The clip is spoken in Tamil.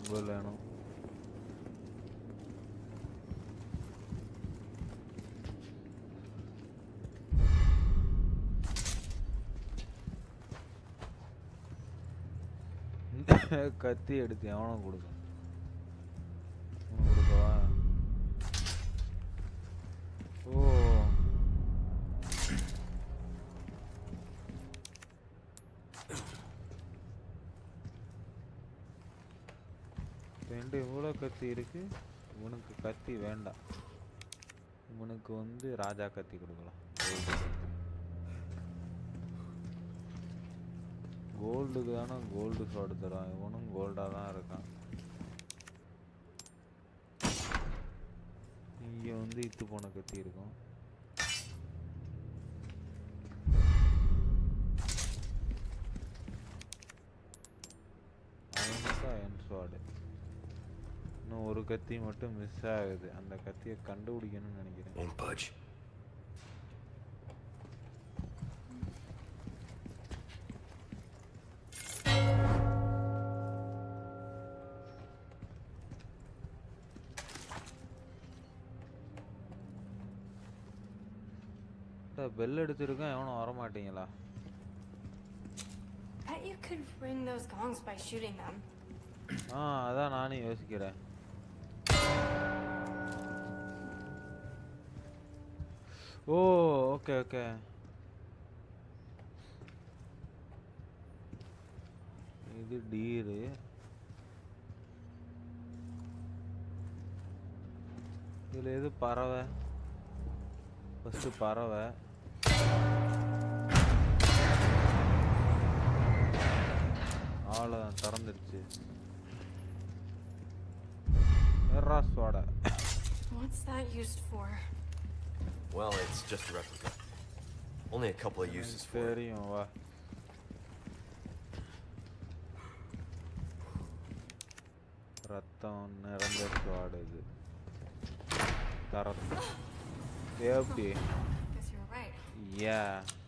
மொபைல் வேணும் இந்த கத்தி எடுத்து எவனும் கொடுக்கும் உனக்கு கொடுக்கவா ஓ ரெண்டு இவ்வளோ கத்தி இருக்கு இவனுக்கு கத்தி வேண்டாம் இவனுக்கு வந்து ராஜா கத்தி கொடுக்கலாம் கோல்டுக்கு தானே கோல்டு ஷாட் தரான் இவனும் கோல்டாக தான் இருக்கான் இங்கே வந்து இத்து போன கத்தி இருக்கும் அவனுக்கு அயன் ஸ்வாடு இன்னும் ஒரு கத்தி மட்டும் மிஸ் ஆகுது அந்த கத்தியை கண்டுபிடிக்கணும்னு நினைக்கிறேன் Won't budge. பெல் எடுத்திருக்கேன் எவனும் வர மாட்டீங்களா Bet you could ring those gongs by shooting them. ஆ அதான் நானும் யோசிக்கிறேன் ஓ ஓகே ஓகே இது டீரு இதில் எது பறவை ஃபஸ்ட்டு பறவை அவ்வளோதான் திறந்துருச்சு எர்ராஸ்வாடை What's that used for? Well, it's just a replica. Only a couple of uses for it. தெரியும் வா ரத்தம் நிறைந்த ஸ்வாடு இது தரத்து எப்படி Guess you're right. Yeah.